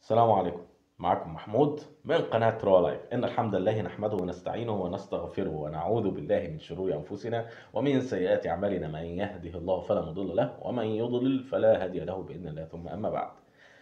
السلام عليكم معكم محمود من قناة رو لايف إن الحمد لله نحمده ونستعينه ونستغفره ونعوذ بالله من شرور أنفسنا ومن سيئات أعمالنا من يهده الله فلا مضل له ومن يضلل فلا هادي له بإذن الله ثم أما بعد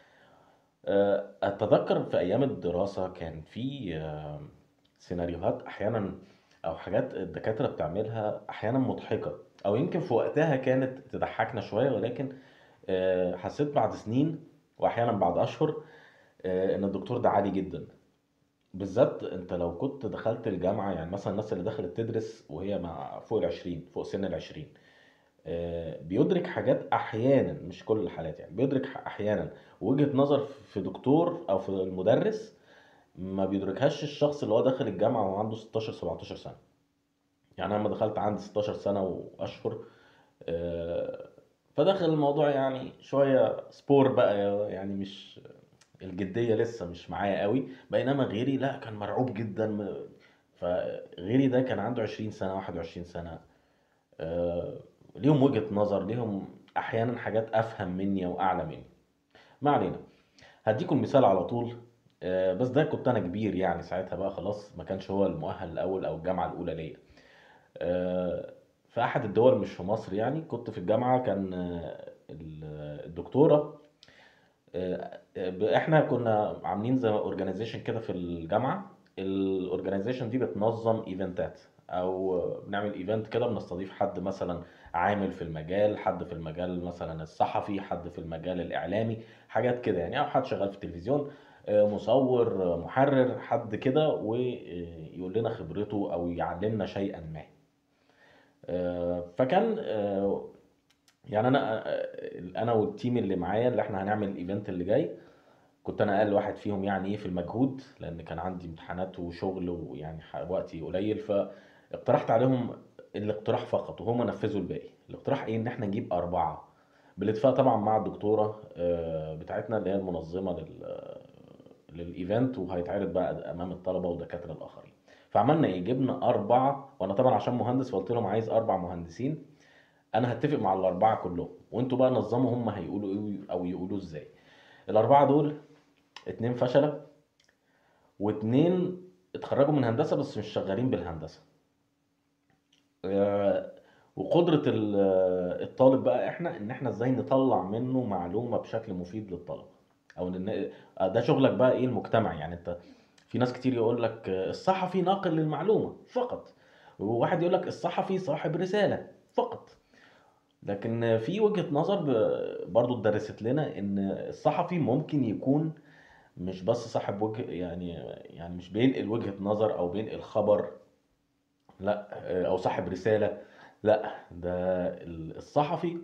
آه، أتذكر في أيام الدراسة كان في آه، سيناريوهات أحيانا أو حاجات الدكاترة بتعملها أحيانا مضحكة أو يمكن في وقتها كانت تضحكنا شوية ولكن آه، حسيت بعد سنين وأحيانا بعد أشهر آه، ان الدكتور ده عالي جدا بالذات انت لو كنت دخلت الجامعه يعني مثلا الناس اللي دخلت تدرس وهي مع فوق العشرين فوق سن العشرين آه، بيدرك حاجات احيانا مش كل الحالات يعني بيدرك احيانا وجهة نظر في دكتور او في المدرس ما بيدركهاش الشخص اللي هو داخل الجامعه وهو عنده 16 17 سنه يعني انا لما دخلت عندي 16 سنه واشهر آه، فدخل الموضوع يعني شويه سبور بقى يعني مش الجدية لسه مش معايا قوي بينما غيري لا كان مرعوب جدا م- فغيري ده كان عنده 20 سنة 21 سنة آه، ليهم وجهة نظر ليهم أحيانا حاجات أفهم مني أو أعلى مني ما علينا هديكم مثال على طول آه، بس ده كنت أنا كبير يعني ساعتها بقى خلاص ما كانش هو المؤهل الأول أو الجامعة الأولى ليا آه، في أحد الدول مش في مصر يعني كنت في الجامعة كان آه، ال- الدكتورة آه، آه، احنا كنا عاملين زي اورجانيزيشن كده في الجامعه الاورجانيزيشن دي بتنظم ايفنتات او بنعمل ايفنت كده بنستضيف حد مثلا عامل في المجال حد في المجال مثلا الصحفي حد في المجال الاعلامي حاجات كده يعني او حد شغال في التلفزيون آه، مصور آه، محرر حد كده ويقول لنا خبرته او يعلمنا شيئا ما آه، فكان آه، يعني انا انا والتيم اللي معايا اللي احنا هنعمل الايفنت اللي جاي كنت انا اقل واحد فيهم يعني ايه في المجهود لان كان عندي امتحانات وشغل ويعني ح- وقتي قليل فاقترحت عليهم الاقتراح فقط وهم نفذوا الباقي الاقتراح ايه ان احنا نجيب اربعة بالاتفاق طبعا مع الدكتورة آه، بتاعتنا اللي هي المنظمة لل للايفنت وهيتعرض بقى امام الطلبة والدكاترة الاخرين فعملنا ايه جبنا اربعة وانا طبعا عشان مهندس فقلت لهم عايز اربع مهندسين انا هتفق مع الاربعه كلهم وانتوا بقى نظموا هم هيقولوا ايه او يقولوا ازاي الاربعه دول اتنين فشله واتنين اتخرجوا من هندسه بس مش شغالين بالهندسه آه، وقدره ال- آه، الطالب بقى احنا ان احنا ازاي نطلع منه معلومه بشكل مفيد للطلبه او ان آه، ده شغلك بقى ايه المجتمعي يعني انت في ناس كتير يقول لك آه، الصحفي ناقل للمعلومه فقط وواحد يقول لك الصحفي صاحب رساله فقط لكن في وجهة نظر ب- برضو اتدرست لنا ان الصحفي ممكن يكون مش بس صاحب وجه يعني يعني مش بينقل وجهة نظر او بينقل خبر لا او صاحب رسالة لا ده الصحفي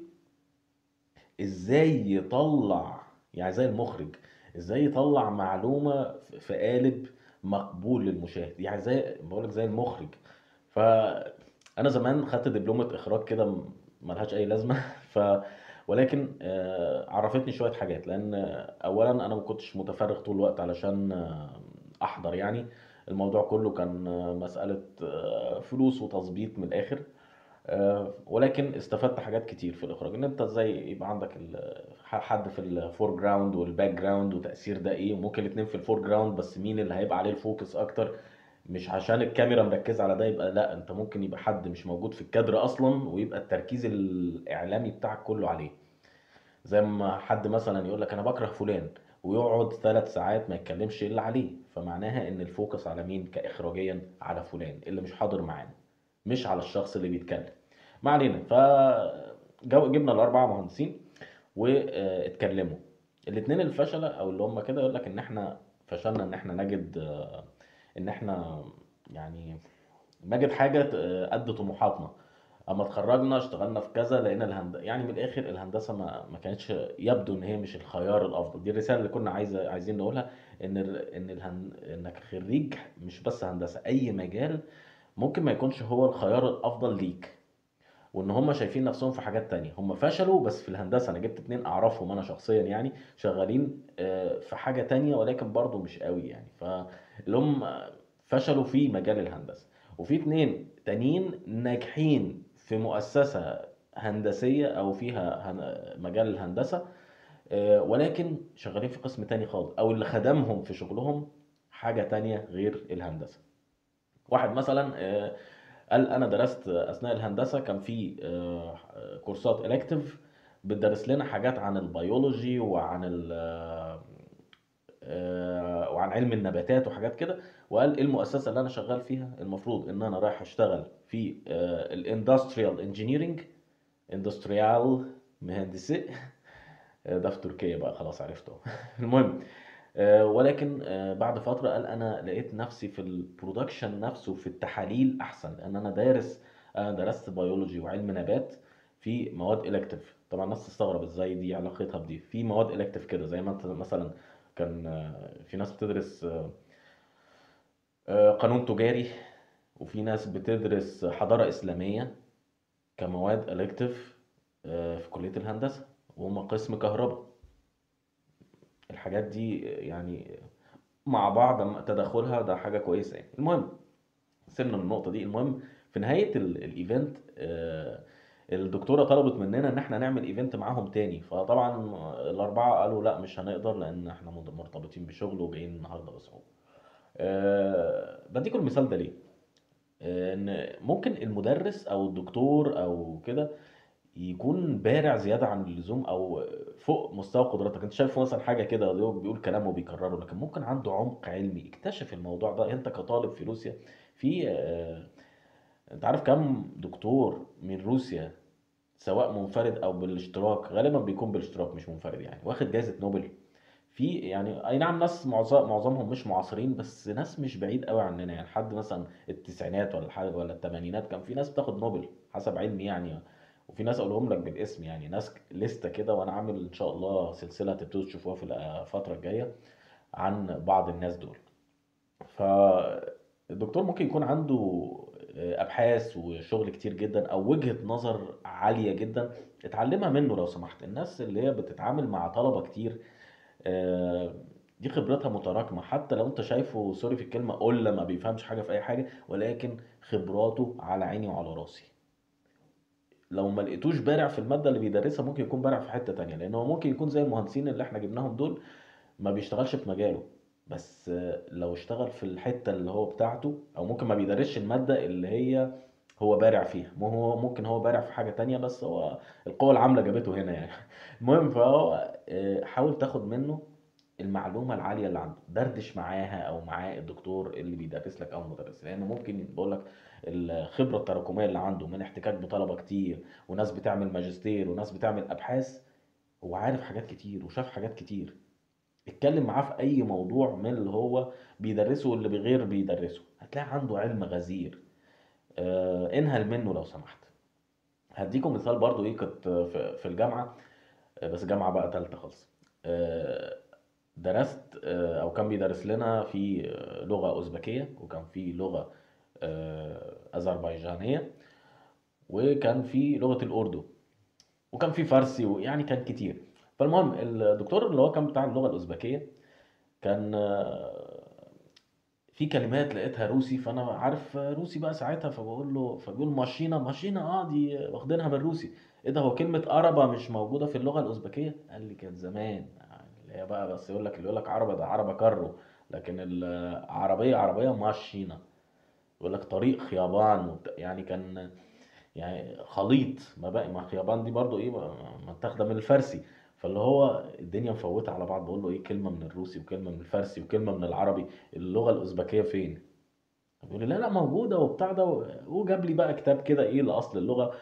ازاي يطلع يعني زي المخرج ازاي يطلع معلومة في قالب مقبول للمشاهد يعني زي بقولك زي المخرج فانا زمان خدت دبلومة اخراج كده م- ملهاش اي لازمة ف ولكن آه، عرفتني شوية حاجات لان آه، اولا انا ما كنتش متفرغ طول الوقت علشان آه، احضر يعني الموضوع كله كان آه، مسألة آه، فلوس وتظبيط من الاخر آه، ولكن استفدت حاجات كتير في الاخراج ان انت ازاي يبقى عندك ال- حد في الفور جراوند والباك جراوند وتأثير ده ايه وممكن الاتنين في الفور جراوند بس مين اللي هيبقى عليه الفوكس اكتر مش عشان الكاميرا مركزة على ده يبقى لا انت ممكن يبقى حد مش موجود في الكادر اصلا ويبقى التركيز الاعلامي بتاعك كله عليه زي ما حد مثلا يقول لك انا بكره فلان ويقعد ثلاث ساعات ما يتكلمش الا عليه فمعناها ان الفوكس على مين كاخراجيا على فلان اللي مش حاضر معانا مش على الشخص اللي بيتكلم ما علينا ف جو- جبنا الاربعه مهندسين واتكلموا الاثنين الفشله او اللي هم كده يقول لك ان احنا فشلنا ان احنا نجد آه، ان احنا يعني نجد حاجه آه، قد طموحاتنا اما اتخرجنا اشتغلنا في كذا لقينا الهند... يعني من الاخر الهندسه ما, ما كانتش يبدو ان هي مش الخيار الافضل دي الرساله اللي كنا عايز عايزين نقولها ان ال... ان الهن... انك خريج مش بس هندسه اي مجال ممكن ما يكونش هو الخيار الافضل ليك وان هم شايفين نفسهم في حاجات تانية هم فشلوا بس في الهندسة انا جبت اتنين اعرفهم انا شخصيا يعني شغالين آه، في حاجة تانية ولكن برضو مش قوي يعني فاللي هم فشلوا في مجال الهندسة وفي اتنين تانيين ناجحين في مؤسسة هندسية او فيها هن- مجال الهندسة آه، ولكن شغالين في قسم تاني خالص او اللي خدمهم في شغلهم حاجة تانية غير الهندسة واحد مثلا آه، قال انا درست اثناء الهندسة كان في آه، كورسات الكتيف بتدرس لنا حاجات عن البيولوجي وعن ال آه، وعن علم النباتات وحاجات كده وقال ايه المؤسسه اللي انا شغال فيها المفروض ان انا رايح اشتغل في الاندستريال انجينيرنج اندستريال مهندسي آه، ده في تركيا بقى خلاص عرفته المهم آه، ولكن آه، بعد فترة قال أنا لقيت نفسي في البرودكشن نفسه في التحاليل أحسن لأن أنا دارس أنا درست بيولوجي وعلم نبات في مواد إلكتيف طبعا الناس تستغرب إزاي دي علاقتها بدي في مواد إلكتيف كده زي ما أنت مثلا كان آه، في ناس بتدرس آه، آه، قانون تجاري وفي ناس بتدرس حضارة إسلامية كمواد إلكتيف في كلية الهندسة وهم قسم كهرباء الحاجات دي يعني مع بعض تداخلها ده حاجة كويسة يعني المهم سيبنا من النقطة دي المهم في نهاية ال- الايفنت آه، الدكتورة طلبت مننا ان احنا نعمل ايفنت معاهم تاني فطبعا الاربعة قالوا لا مش هنقدر لان احنا مرتبطين بشغل وجايين النهاردة بصعوبة أه بديكم المثال ده ليه آه، ان ممكن المدرس او الدكتور او كده يكون بارع زياده عن اللزوم او فوق مستوى قدراتك انت شايف مثلا حاجه كده هو بيقول كلام وبيكرره لكن ممكن عنده عمق علمي اكتشف الموضوع ده انت كطالب في روسيا في آه، انت عارف كم دكتور من روسيا سواء منفرد او بالاشتراك غالبا بيكون بالاشتراك مش منفرد يعني واخد جائزة نوبل في يعني اي نعم ناس معظم معظمهم مش معاصرين بس ناس مش بعيد قوي عننا يعني حد مثلا التسعينات ولا حاجه ولا الثمانينات كان في ناس بتاخد نوبل حسب علمي يعني وفي ناس اقولهم لك بالاسم يعني ناس لستة كده وانا عامل ان شاء الله سلسله تبتدوا تشوفوها في الفتره الجايه عن بعض الناس دول فالدكتور ممكن يكون عنده ابحاث وشغل كتير جدا او وجهة نظر عالية جدا اتعلمها منه لو سمحت الناس اللي هي بتتعامل مع طلبة كتير آه، دي خبرتها متراكمة حتى لو انت شايفه سوري في الكلمة قلة ما بيفهمش حاجة في اي حاجة ولكن خبراته على عيني وعلى راسي لو ما لقيتوش بارع في المادة اللي بيدرسها ممكن يكون بارع في حتة تانية لان هو ممكن يكون زي المهندسين اللي احنا جبناهم دول ما بيشتغلش في مجاله بس آه، لو اشتغل في الحتة اللي هو بتاعته او ممكن ما بيدرسش المادة اللي هي هو بارع فيها ما هو ممكن هو بارع في حاجة تانية بس هو القوة العاملة جابته هنا يعني المهم فهو آه، حاول تاخد منه المعلومة العالية اللي عنده دردش معاها او معاه الدكتور اللي بيدرس لك او المدرس لان ممكن بقول لك الخبرة التراكمية اللي عنده من احتكاك بطلبة كتير وناس بتعمل ماجستير وناس بتعمل ابحاث هو عارف حاجات كتير وشاف حاجات كتير اتكلم معاه في اي موضوع من اللي هو بيدرسه واللي بغير بيدرسه هتلاقي عنده علم غزير آه انهل منه لو سمحت هديكم مثال برضو ايه كنت في في الجامعة آه، بس جامعة بقى تالتة خالص آه، درست آه، او كان بيدرس لنا في آه، لغة اوزبكية وكان في لغة آه، اذربيجانية وكان في لغة الاردو وكان في فارسي ويعني كان كتير فالمهم الدكتور اللي هو كان بتاع اللغة الأوزبكية كان آه، في كلمات لقيتها روسي فأنا عارف روسي بقى ساعتها فبقول له فبيقول ماشينا ماشينا اه دي واخدينها من الروسي ايه ده هو كلمة عربة مش موجودة في اللغة الأوزبكية قال لي كانت زمان يعني اللي هي بقى بس يقول لك اللي يقول لك عربة ده عربة كرو لكن العربية عربية ماشينا يقول لك طريق خيابان وبتاع يعني كان يعني خليط ما بقى ما خيابان دي برضو ايه ما متاخده من الفارسي فاللي هو الدنيا مفوته على بعض بقول له ايه كلمه من الروسي وكلمه من الفارسي وكلمه من العربي اللغه الاوزبكيه فين بيقول لي لا لا موجوده وبتاع ده وجاب لي بقى كتاب كده ايه لاصل اللغه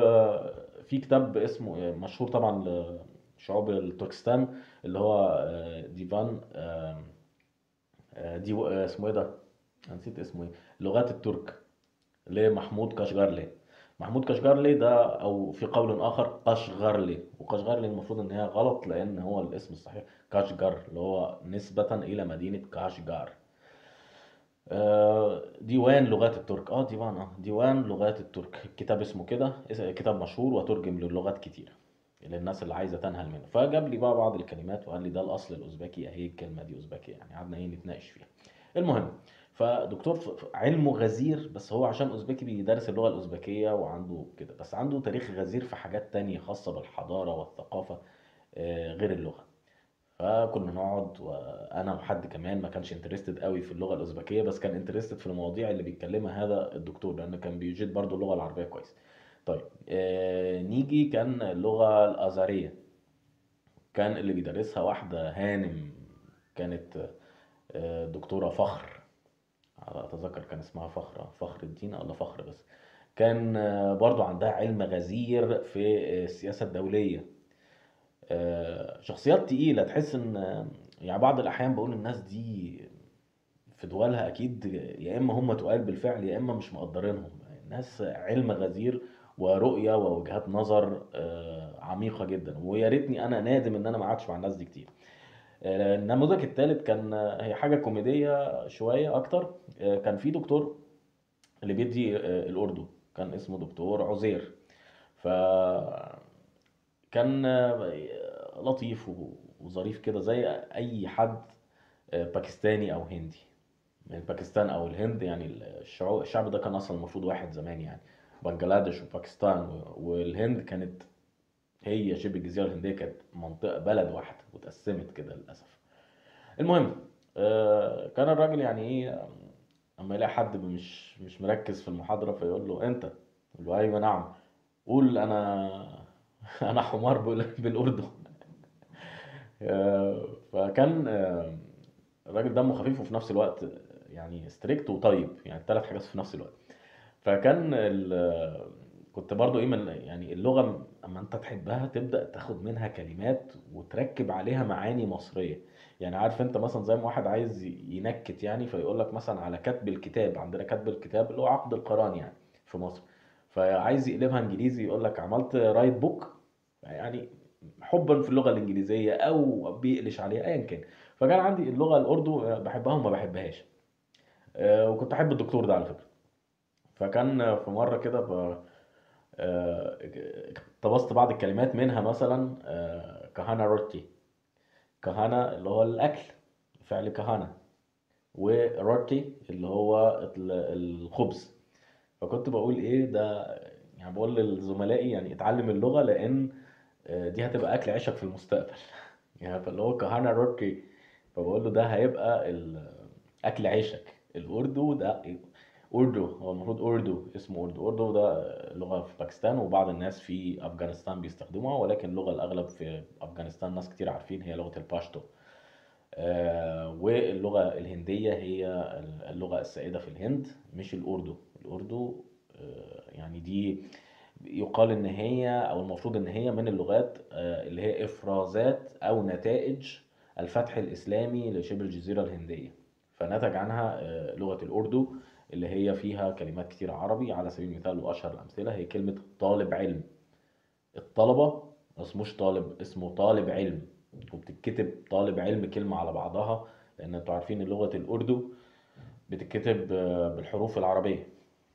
وفي كتاب اسمه مشهور طبعا لشعوب التركستان اللي هو آه، ديفان آه، آه، دي آه، اسمه ايه ده أنا نسيت اسمه ايه لغات الترك لمحمود كاشغارلي محمود كاشغارلي ده او في قول اخر قشغرلي وقشغرلي المفروض ان هي غلط لان هو الاسم الصحيح كاشغر اللي هو نسبة الى مدينة كاشغار آه، ديوان لغات الترك اه ديوان اه ديوان لغات الترك كتاب اسمه كده اس- كتاب مشهور وترجم للغات كتيرة للناس اللي عايزة تنهل منه فجاب لي بقى بعض الكلمات وقال لي ده الاصل الاوزبكي اهي الكلمة دي اوزبكي يعني قعدنا ايه نتناقش فيها المهم فدكتور ف- ف- علمه غزير بس هو عشان اوزبكي بيدرس اللغة الأوزبكية وعنده كده بس عنده تاريخ غزير في حاجات تانية خاصة بالحضارة والثقافة آه، غير اللغة فكنا نقعد وانا وحد كمان ما كانش انترستد قوي في اللغه الاوزبكيه بس كان انترستد في المواضيع اللي بيتكلمها هذا الدكتور لان كان بيجيد برضو اللغه العربيه كويس طيب آه نيجي كان اللغه الازاريه كان اللي بيدرسها واحده هانم كانت آه دكتوره فخر على اتذكر كان اسمها فخر فخر الدين ولا فخر بس كان آه، برضو عندها علم غزير في آه، السياسه الدوليه آه، شخصيات تقيلة تحس ان آه، يعني بعض الأحيان بقول الناس دي في دولها أكيد يا إما هم تقال بالفعل يا إما مش مقدرينهم ناس علم غزير ورؤية ووجهات نظر آه، عميقة جدا ويا ريتني أنا نادم إن أنا ما قعدتش مع الناس دي كتير آه، النموذج الثالث كان آه، هي حاجة كوميدية شوية أكتر آه، كان في دكتور اللي بيدي آه، الأردو كان اسمه دكتور عزير ف كان آه، لطيف و- وظريف كده زي اي حد آه، باكستاني او هندي من باكستان او الهند يعني الشعوب الشعب ده كان اصلا المفروض واحد زمان يعني بنجلاديش وباكستان و- والهند كانت هي شبه الجزيره الهنديه كانت منطقه بلد واحده واتقسمت كده للاسف المهم آه، كان الراجل يعني ايه اما يلاقي حد مش مش مركز في المحاضره فيقول له انت يقول له ايوه نعم قول انا انا حمار بال- بالاردو آه، فكان آه، الراجل دمه خفيف وفي نفس الوقت يعني ستريكت وطيب يعني ثلاث حاجات في نفس الوقت فكان ال... كنت برضو ايه من يعني اللغة اما انت تحبها تبدأ تاخد منها كلمات وتركب عليها معاني مصرية يعني عارف انت مثلا زي ما واحد عايز ينكت يعني فيقول لك مثلا على كتب الكتاب عندنا كتب الكتاب اللي هو عقد القران يعني في مصر فعايز يقلبها انجليزي يقول لك عملت رايت بوك يعني حبا في اللغة الانجليزية او بيقلش عليها ايا كان فكان عندي اللغة الاردو بحبها وما بحبهاش آه، وكنت احب الدكتور ده على فكرة فكان في مرة كده ب... آه، اقتبست بعض الكلمات منها مثلا آه، كهانا روتي كهانا اللي هو الأكل فعل كهانا وروتي اللي هو ال- الخبز فكنت بقول ايه ده يعني بقول لزملائي يعني اتعلم اللغة لأن آه، دي هتبقى أكل عيشك في المستقبل يعني فاللي هو كهانا روتي فبقول له ده هيبقى ال- أكل عيشك الأردو ده أردو هو المفروض أردو اسمه أردو أردو ده لغة في باكستان وبعض الناس في أفغانستان بيستخدموها ولكن اللغة الأغلب في أفغانستان ناس كتير عارفين هي لغة الباشتو آه، واللغة الهندية هي اللغة السائدة في الهند مش الأردو الأردو آه، يعني دي يقال إن هي أو المفروض إن هي من اللغات آه، اللي هي إفرازات أو نتائج الفتح الإسلامي لشبه الجزيرة الهندية فنتج عنها آه، لغة الأردو اللي هي فيها كلمات كتير عربي على سبيل المثال وأشهر الأمثلة هي كلمة طالب علم الطلبة ما اسموش طالب اسمه طالب علم وبتتكتب طالب علم كلمة على بعضها لأن انتوا عارفين إن لغة الأردو بتتكتب آه، بالحروف العربية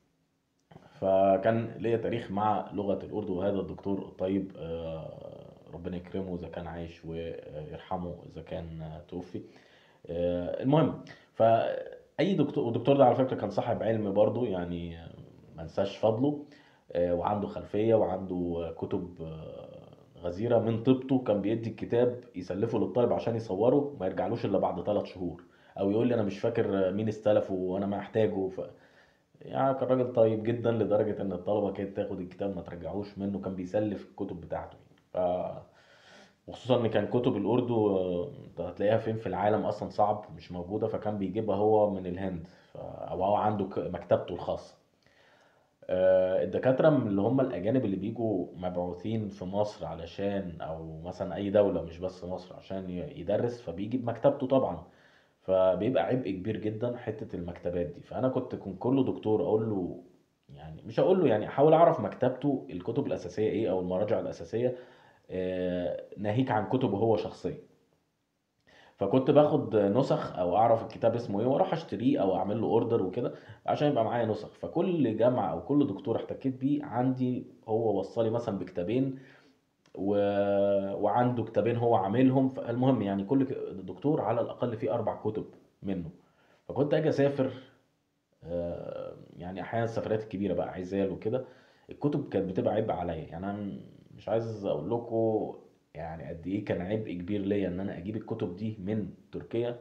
فكان ليا تاريخ مع لغة الأردو وهذا الدكتور الطيب آه، ربنا يكرمه إذا كان عايش ويرحمه إذا كان آه، توفي آه، المهم فأي دكتور والدكتور ده على فكرة كان صاحب علم برضه يعني آه، ما انساش فضله آه، وعنده خلفية وعنده كتب آه، غزيرة من طيبته كان بيدي الكتاب يسلفه للطالب عشان يصوره ما يرجعلوش إلا بعد ثلاث شهور أو يقول لي أنا مش فاكر مين استلفه وأنا محتاجه ف... يعني كان راجل طيب جدا لدرجة إن الطلبة كانت تاخد الكتاب ما ترجعوش منه كان بيسلف الكتب بتاعته ف... وخصوصا إن كان كتب الأردو آه، أنت هتلاقيها فين في العالم أصلا صعب مش موجودة فكان بيجيبها هو من الهند ف... أو هو عنده ك- مكتبته الخاصة آه، الدكاترة من اللي هم الأجانب اللي بيجوا مبعوثين في مصر علشان أو مثلا أي دولة مش بس مصر عشان ي- يدرس فبيجي بمكتبته طبعا فبيبقى عبء كبير جدا حتة المكتبات دي فأنا كنت كن كل دكتور أقول له يعني مش هقول له يعني أحاول أعرف مكتبته الكتب الأساسية إيه أو المراجع الأساسية آه، ناهيك عن كتبه هو شخصيا فكنت باخد نسخ او اعرف الكتاب اسمه ايه واروح اشتريه او اعمل له اوردر وكده عشان يبقى معايا نسخ فكل جامعه او كل دكتور احتكيت بيه عندي هو وصلي مثلا بكتابين و... وعنده كتابين هو عاملهم فالمهم يعني كل ك- دكتور على الاقل فيه اربع كتب منه فكنت اجي اسافر آه، يعني احيانا السفرات الكبيره بقى عزال وكده الكتب كانت بتبقى عبء عليا يعني انا مش عايز اقول لكم يعني قد ايه كان عبء كبير ليا ان انا اجيب الكتب دي من تركيا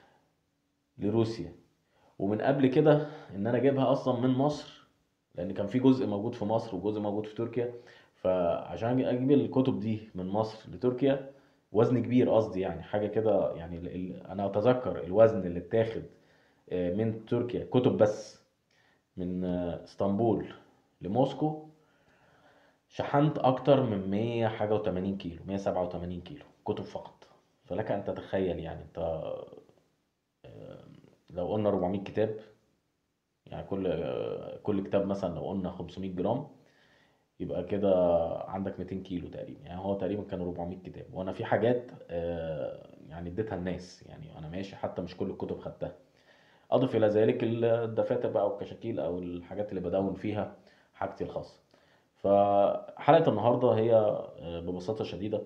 لروسيا ومن قبل كده ان انا اجيبها اصلا من مصر لان كان في جزء موجود في مصر وجزء موجود في تركيا فعشان اجيب الكتب دي من مصر لتركيا وزن كبير قصدي يعني حاجه كده يعني ال- ال- انا اتذكر الوزن اللي اتاخد آه، من تركيا كتب بس من آه، اسطنبول لموسكو شحنت اكتر من 100 حاجه و80 كيلو 187 كيلو كتب فقط فلك ان تتخيل يعني انت آه، لو قلنا 400 كتاب يعني كل آه، كل كتاب مثلا لو قلنا 500 جرام يبقى كده عندك 200 كيلو تقريبا يعني هو تقريبا كانوا 400 كتاب وانا في حاجات آه، يعني اديتها الناس يعني انا ماشي حتى مش كل الكتب خدتها اضف الى ذلك الدفاتر بقى والكشاكيل او الحاجات اللي بدون فيها حاجتي الخاصه فحلقه النهارده هي آه، ببساطه شديده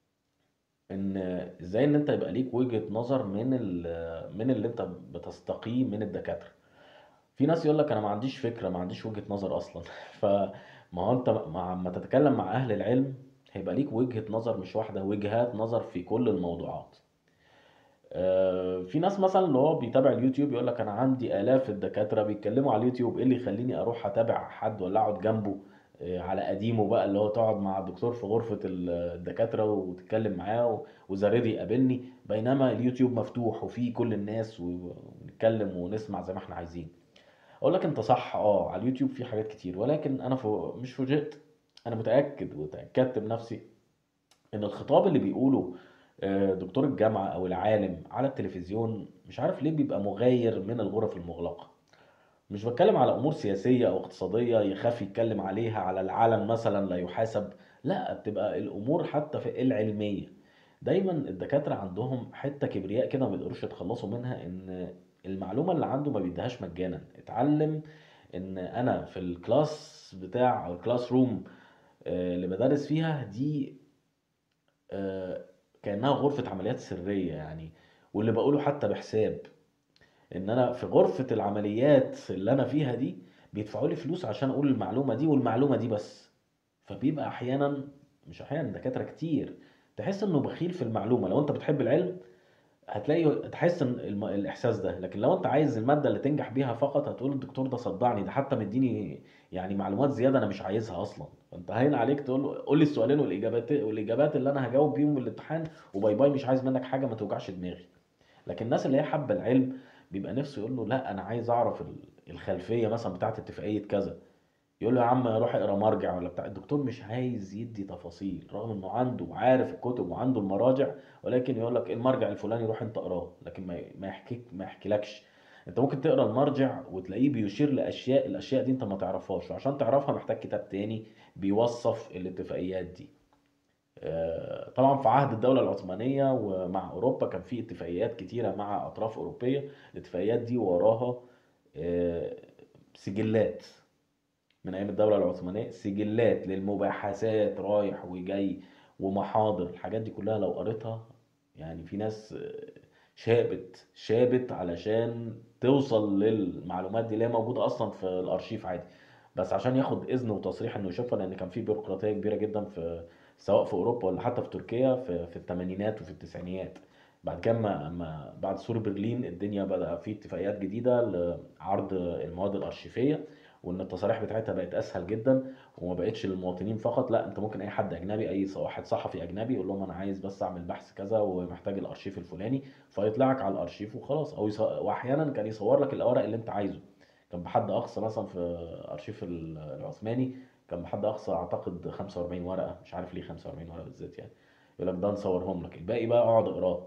ان ازاي ان انت يبقى ليك وجهة نظر من ال- من اللي انت بتستقيه من الدكاترة في ناس يقول لك انا ما عنديش فكرة ما عنديش وجهة نظر اصلا فما هو انت مع ما تتكلم مع اهل العلم هيبقى ليك وجهة نظر مش واحدة وجهات نظر في كل الموضوعات آه، في ناس مثلا اللي هو بيتابع اليوتيوب يقول لك انا عندي الاف الدكاتره بيتكلموا على اليوتيوب ايه اللي يخليني اروح اتابع حد ولا اقعد جنبه آه، على قديمه بقى اللي هو تقعد مع الدكتور في غرفه ال- الدكاتره وتتكلم معاه و- واذا رضي يقابلني بينما اليوتيوب مفتوح وفيه كل الناس و- ونتكلم ونسمع زي ما احنا عايزين اقول لك انت صح اه على اليوتيوب في حاجات كتير ولكن انا فو مش فوجئت انا متاكد وتاكدت بنفسي ان الخطاب اللي بيقوله آه، دكتور الجامعة او العالم على التلفزيون مش عارف ليه بيبقى مغاير من الغرف المغلقة مش بتكلم على امور سياسية او اقتصادية يخاف يتكلم عليها على العلن مثلا لا يحاسب لا بتبقى الامور حتى في العلمية دايما الدكاترة عندهم حتة كبرياء كده ما بيقدروش يتخلصوا منها ان المعلومة اللي عنده ما بيديهاش مجانا اتعلم ان انا في الكلاس بتاع او الكلاس روم آه، اللي بدرس فيها دي آه، كأنها غرفة عمليات سرية يعني واللي بقوله حتى بحساب ان انا في غرفة العمليات اللي انا فيها دي بيدفعوا لي فلوس عشان اقول المعلومة دي والمعلومة دي بس فبيبقى احيانا مش احيانا دكاترة كتير تحس انه بخيل في المعلومة لو انت بتحب العلم هتلاقي تحس ان الم... الاحساس ده لكن لو انت عايز المادة اللي تنجح بيها فقط هتقول الدكتور ده صدعني ده حتى مديني يعني معلومات زيادة انا مش عايزها اصلا فانت هين عليك تقول له قول لي السؤالين والاجابات والاجابات اللي انا هجاوب بيهم الامتحان وباي باي مش عايز منك حاجة ما توجعش دماغي لكن الناس اللي هي حابة العلم بيبقى نفسه يقول له لا انا عايز اعرف ال- الخلفية مثلا بتاعت اتفاقية كذا يقول له يا عم روح اقرا مرجع ولا بتاع الدكتور مش عايز يدي تفاصيل رغم انه عنده عارف الكتب وعنده المراجع ولكن يقول لك المرجع الفلاني روح انت اقراه لكن ما ما يحكيك ما يحكيلكش انت ممكن تقرا المرجع وتلاقيه بيشير لاشياء الاشياء دي انت ما تعرفهاش وعشان تعرفها محتاج كتاب تاني بيوصف الاتفاقيات دي آه، طبعا في عهد الدولة العثمانية ومع أوروبا كان في اتفاقيات كتيرة مع أطراف أوروبية الاتفاقيات دي وراها آه، سجلات من ايام الدوله العثمانيه سجلات للمباحثات رايح وجاي ومحاضر الحاجات دي كلها لو قريتها يعني في ناس آه، شابت شابت علشان توصل للمعلومات دي اللي هي موجوده اصلا في الارشيف عادي بس عشان ياخد اذن وتصريح انه يشوفها لان كان في بيروقراطيه كبيره جدا في سواء في اوروبا ولا حتى في تركيا في, في الثمانينات وفي التسعينيات بعد كده ما ما- بعد سور برلين الدنيا بدأ في اتفاقيات جديده لعرض المواد الارشيفيه وان التصاريح بتاعتها بقت اسهل جدا وما بقتش للمواطنين فقط لا انت ممكن اي حد اجنبي اي واحد صحفي اجنبي يقول لهم انا عايز بس اعمل بحث كذا ومحتاج الارشيف الفلاني فيطلع لك على الارشيف وخلاص او يص... واحيانا كان يصور لك الاوراق اللي انت عايزه كان بحد اقصى مثلا في ارشيف ال- العثماني كان بحد اقصى اعتقد 45 ورقه مش عارف ليه 45 ورقه بالذات يعني يقول لك ده نصورهم لك الباقي بقى اقعد اقراه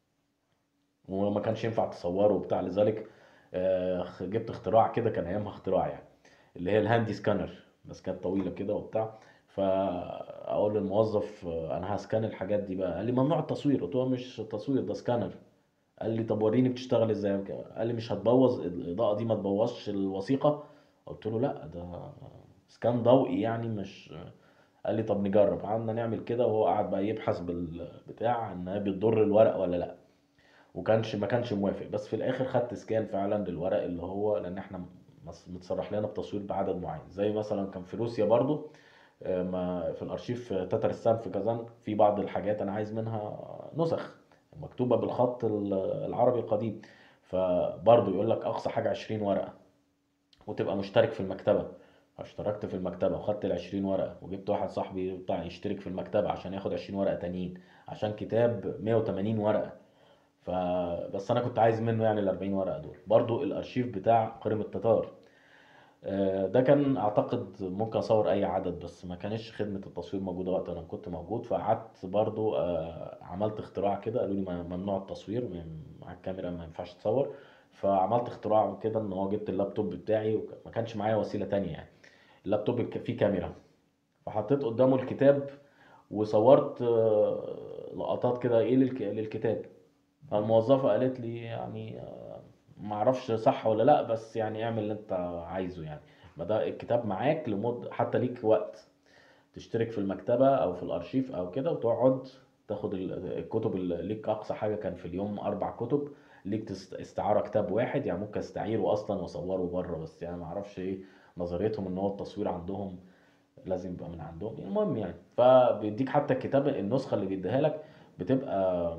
وما كانش ينفع تصوره وبتاع لذلك آه، جبت اختراع كده كان ايامها اختراع يعني اللي هي الهاندي سكانر بس كانت طويله كده وبتاع فاقول للموظف آه، انا هسكان الحاجات دي بقى قال لي ممنوع التصوير قلت له مش تصوير ده سكانر قال لي طب وريني بتشتغل ازاي قال لي مش هتبوظ الاضاءه دي ما تبوظش الوثيقه قلت له لا ده سكان ضوئي يعني مش قال لي طب نجرب قعدنا نعمل كده وهو قاعد بقى يبحث بالبتاع انها بتضر الورق ولا لا وكانش ما كانش موافق بس في الاخر خدت سكان فعلا للورق اللي هو لان احنا مص- متصرح لنا بتصوير بعدد معين زي مثلا كان في روسيا برضو آه، ما في الارشيف تتر السام في كازان في بعض الحاجات انا عايز منها نسخ مكتوبه بالخط ال- العربي القديم فبرضه يقول لك اقصى حاجه 20 ورقه وتبقى مشترك في المكتبه اشتركت في المكتبه وخدت ال 20 ورقه وجبت واحد صاحبي بتاع يشترك في المكتبه عشان ياخد 20 ورقه تانيين عشان كتاب 180 ورقه ف بس انا كنت عايز منه يعني ال 40 ورقه دول برضو الارشيف بتاع قرم التتار آه، ده كان اعتقد ممكن اصور اي عدد بس ما كانش خدمه التصوير موجوده وقت انا كنت موجود فقعدت برضو آه، عملت اختراع كده قالوا لي م- ممنوع التصوير م- مع الكاميرا ما ينفعش تصور فعملت اختراع كده ان هو جبت اللابتوب بتاعي وما كانش معايا وسيله تانية يعني اللابتوب ك- فيه كاميرا فحطيت قدامه الكتاب وصورت آه، لقطات كده ايه للك- للكتاب فالموظفة قالت لي يعني آه، معرفش صح ولا لا بس يعني اعمل اللي انت عايزه يعني ما ده الكتاب معاك لمد حتى ليك وقت تشترك في المكتبة او في الارشيف او كده وتقعد تاخد ال- الكتب اللي ليك اقصى حاجة كان في اليوم اربع كتب ليك تست- استعارة كتاب واحد يعني ممكن استعيره اصلا واصوره بره بس يعني معرفش ايه نظريتهم ان هو التصوير عندهم لازم يبقى من عندهم المهم يعني فبيديك حتى الكتاب النسخة اللي بيديها لك بتبقى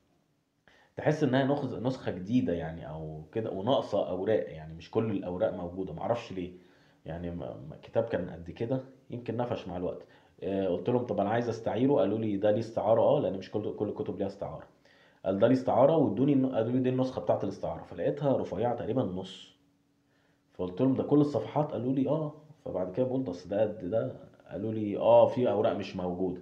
تحس انها نخ- نسخة جديدة يعني او كده وناقصة اوراق يعني مش كل الاوراق موجودة معرفش ليه يعني م- م- الكتاب كان قد كده يمكن نفش مع الوقت آه، قلت لهم طب انا عايز استعيره قالوا لي ده ليه استعارة اه لان مش كل كل الكتب ليها استعارة قال ده ليه استعارة وادوني الن- قالوا لي دي النسخة بتاعت الاستعارة فلقيتها رفيعة تقريبا نص فقلت لهم ده كل الصفحات قالوا لي اه فبعد كده بقول ده أصل ده قد ده قالوا لي اه في اوراق مش موجودة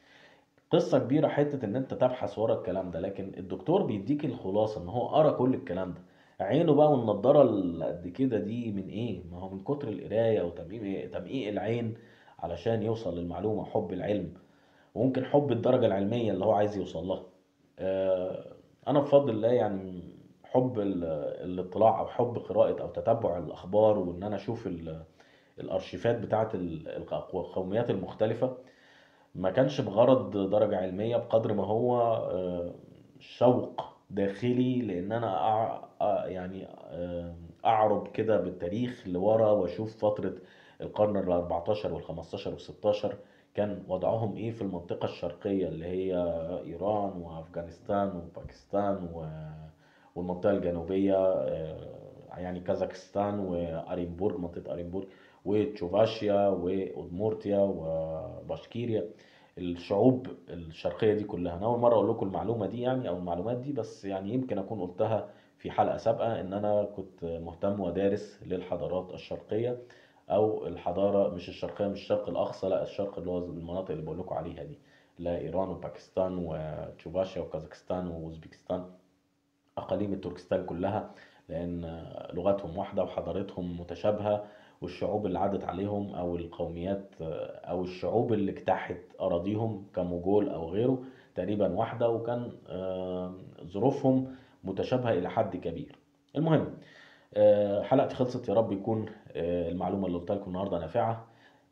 قصة كبيرة حتة إن أنت تبحث ورا الكلام ده لكن الدكتور بيديك الخلاصة إن هو قرا كل الكلام ده عينه بقى والنضارة اللي قد كده دي من إيه؟ ما هو من كتر القراية وتمقيق تمقيق العين علشان يوصل للمعلومة حب العلم وممكن حب الدرجة العلمية اللي هو عايز يوصل لها آه، أنا بفضل الله يعني حب ال- الاطلاع أو حب قراءة أو تتبع الأخبار وإن أنا أشوف ال- الأرشيفات بتاعت ال- القوميات المختلفة ما كانش بغرض درجة علمية بقدر ما هو آه، شوق داخلي لأن أنا أع... أ- يعني آه، أعرب كده بالتاريخ لورا وأشوف فترة القرن ال 14 وال 15 وال 16 كان وضعهم إيه في المنطقة الشرقية اللي هي إيران وأفغانستان وباكستان و... والمنطقة الجنوبية آه، يعني كازاخستان وأرينبورغ منطقة أرينبورغ وتشوفاشيا وأودمورتيا وباشكيريا الشعوب الشرقية دي كلها أنا أول مرة أقول لكم المعلومة دي يعني أو المعلومات دي بس يعني يمكن أكون قلتها في حلقة سابقة إن أنا كنت مهتم ودارس للحضارات الشرقية أو الحضارة مش الشرقية مش الشرق الأقصى لا الشرق اللي هو المناطق اللي بقول لكم عليها دي لا إيران وباكستان وتشوفاشيا وكازاخستان وأوزبكستان أقاليم التركستان كلها لأن لغتهم واحدة وحضارتهم متشابهة والشعوب اللي عدت عليهم أو القوميات أو الشعوب اللي اجتاحت أراضيهم كموجول أو غيره تقريبا واحدة وكان آه، ظروفهم متشابهة إلى حد كبير المهم آه، حلقتي خلصت يا رب يكون آه، المعلومة اللي قلتها لكم النهاردة نافعة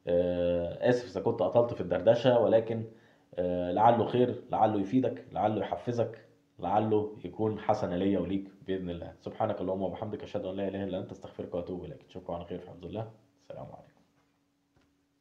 آه، آسف إذا كنت أطلت في الدردشة ولكن آه، لعله خير لعله يفيدك لعله يحفزك لعله يكون حسنة ليا وليك بإذن الله سبحانك اللهم وبحمدك أشهد أن لا إله إلا أنت أستغفرك وأتوب إليك نشوفكم على خير في حفظ الله السلام عليكم